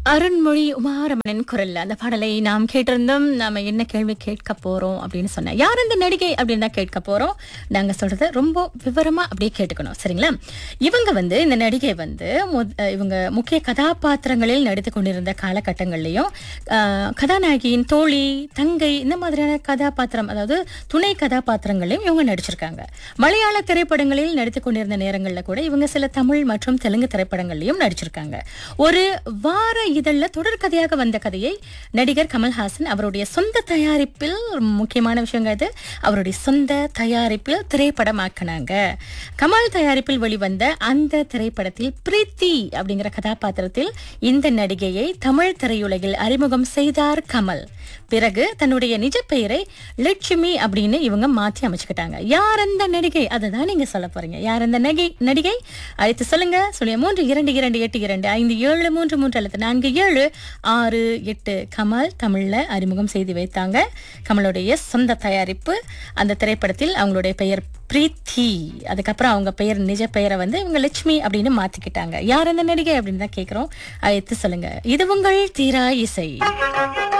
அருண்மொழி உமாரமணன் குரல்ல அந்த பாடலை நாம் கேட்டிருந்தோம் நாம என்ன கேள்வி கேட்க போறோம் அப்படின்னு சொன்ன யார் அந்த நடிகை அப்படின்னு தான் கேட்க போறோம் நாங்க சொல்றத ரொம்ப விவரமா அப்படியே கேட்டுக்கணும் சரிங்களா இவங்க வந்து இந்த நடிகை வந்து முத- அஹ் இவங்க முக்கிய கதாபாத்திரங்களில் நடித்து கொண்டிருந்த காலகட்டங்கள்லயும் ஆஹ், கதாநாயகியின் தோழி தங்கை இந்த மாதிரியான கதாபாத்திரம் அதாவது துணை கதாபாத்திரங்களையும் இவங்க நடிச்சிருக்காங்க மலையாள திரைப்படங்களில் நடித்து கொண்டிருந்த நேரங்கள்ல கூட இவங்க சில தமிழ் மற்றும் தெலுங்கு திரைப்படங்கள்லயும் நடிச்சிருக்காங்க ஒரு வார இதழ்ல தொடர்கதையாக வந்த கதையை நடிகர் கமல்ஹாசன் அவருடைய சொந்த தயாரிப்பில் முக்கியமான விஷயங்க இது அவருடைய சொந்த தயாரிப்பில் திரைப்படமாக்கினாங்க கமல் தயாரிப்பில் வெளிவந்த அந்த திரைப்படத்தில் பிரீத்தி அப்படிங்கிற கதாபாத்திரத்தில் இந்த நடிகையை தமிழ் திரையுலகில் அறிமுகம் செய்தார் கமல் பிறகு தன்னுடைய நிஜ பெயரை லட்சுமி அப்படின்னு இவங்க மாற்றி அமைச்சுக்கிட்டாங்க யார் அந்த நடிகை அதை தான் நீங்க சொல்ல போறீங்க யார் அந்த நகை நடிகை அழைத்து சொல்லுங்க சொல்லுங்க மூன்று இரண்டு இரண்டு எட்டு இரண்டு ஐந்து ஏழு மூன்று மூன்று அல்லது நான்கு ஏழு ஆறு எட்டு கமல் தமிழ்ல அறிமுகம் செய்து வைத்தாங்க கமலுடைய சொந்த தயாரிப்பு அந்த திரைப்படத்தில் அவங்களுடைய பெயர் பிரீத்தி அதுக்கப்புறம் அவங்க பெயர் நிஜ பெயரை வந்து இவங்க லட்சுமி அப்படின்னு மாத்திக்கிட்டாங்க யார் அந்த நடிகை அப்படின்னு தான் கேட்குறோம் அழைத்து சொல்லுங்க இது உங்கள் தீரா இசை